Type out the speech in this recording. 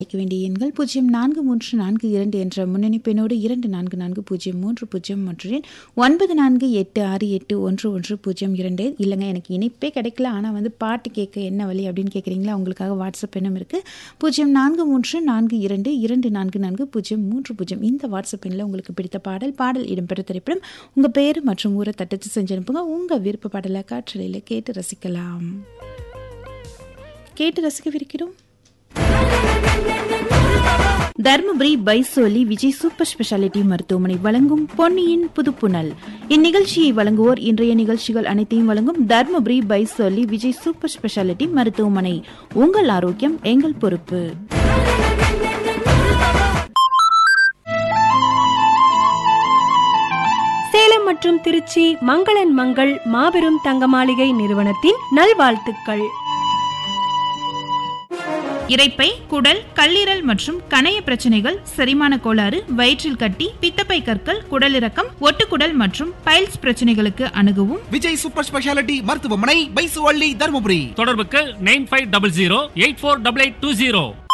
அழைக்க வேண்டிய எண்கள் பூஜ்ஜியம் நான்கு மூன்று நான்கு இரண்டு என்ற முன்னணி பெண்ணோடு இரண்டு நான்கு நான்கு பூஜ்ஜியம் மூன்று பூஜ்ஜியம் மற்றும் எண் ஒன்பது நான்கு எட்டு ஆறு எட்டு ஒன்று ஒன்று பூஜ்ஜியம் இரண்டு இல்லைங்க எனக்கு இணைப்பே கிடைக்கல ஆனால் வந்து பாட்டு கேட்க என்ன வழி அப்படின்னு கேட்குறீங்களா உங்களுக்காக வாட்ஸ்அப் எண்ணும் இருக்குது பூஜ்ஜியம் நான்கு மூன்று நான்கு இரண்டு இரண்டு நான்கு நான்கு பூஜ்ஜியம் மூன்று பூஜ்ஜியம் இந்த வாட்ஸ்அப் எண்ணில் உங்களுக்கு பிடித்த பாடல் பாடல் இடம்பெற்ற திரைப்படம் உங்கள் பேர் மற்றும் ஊரை தட்டச்சு செஞ்சு அனுப்புங்க உங்கள் விருப்ப பாடலை காற்றலையில் கேட்டு ரசிக்கலாம் கேட்டு ரசிக்கவிருக்கிறோம் தர்மபுரி பைசோலி விஜய் சூப்பர் ஸ்பெஷாலிட்டி மருத்துவமனை வழங்கும் பொன்னியின் புதுப்புணல் இந்நிகழ்ச்சியை வழங்குவோர் இன்றைய நிகழ்ச்சிகள் அனைத்தையும் வழங்கும் தர்மபுரி பைசோலி விஜய் சூப்பர் ஸ்பெஷாலிட்டி மருத்துவமனை உங்கள் ஆரோக்கியம் எங்கள் பொறுப்பு சேலம் மற்றும் திருச்சி மங்களன் மங்கள் மாபெரும் தங்க மாளிகை நிறுவனத்தின் நல்வாழ்த்துக்கள் இரைப்பை குடல் கல்லீரல் மற்றும் கணைய பிரச்சனைகள் செரிமான கோளாறு வயிற்றில் கட்டி பித்தப்பை கற்கள் குடலிறக்கம் ஒட்டுக்குடல் மற்றும் பைல்ஸ் பிரச்சனைகளுக்கு அணுகவும் விஜய் சூப்பர் ஸ்பெஷாலிட்டி மருத்துவமனை பைசுவள்ளி தருமபுரி தொடர்புக்கு nine five double zero eight four double eight two zero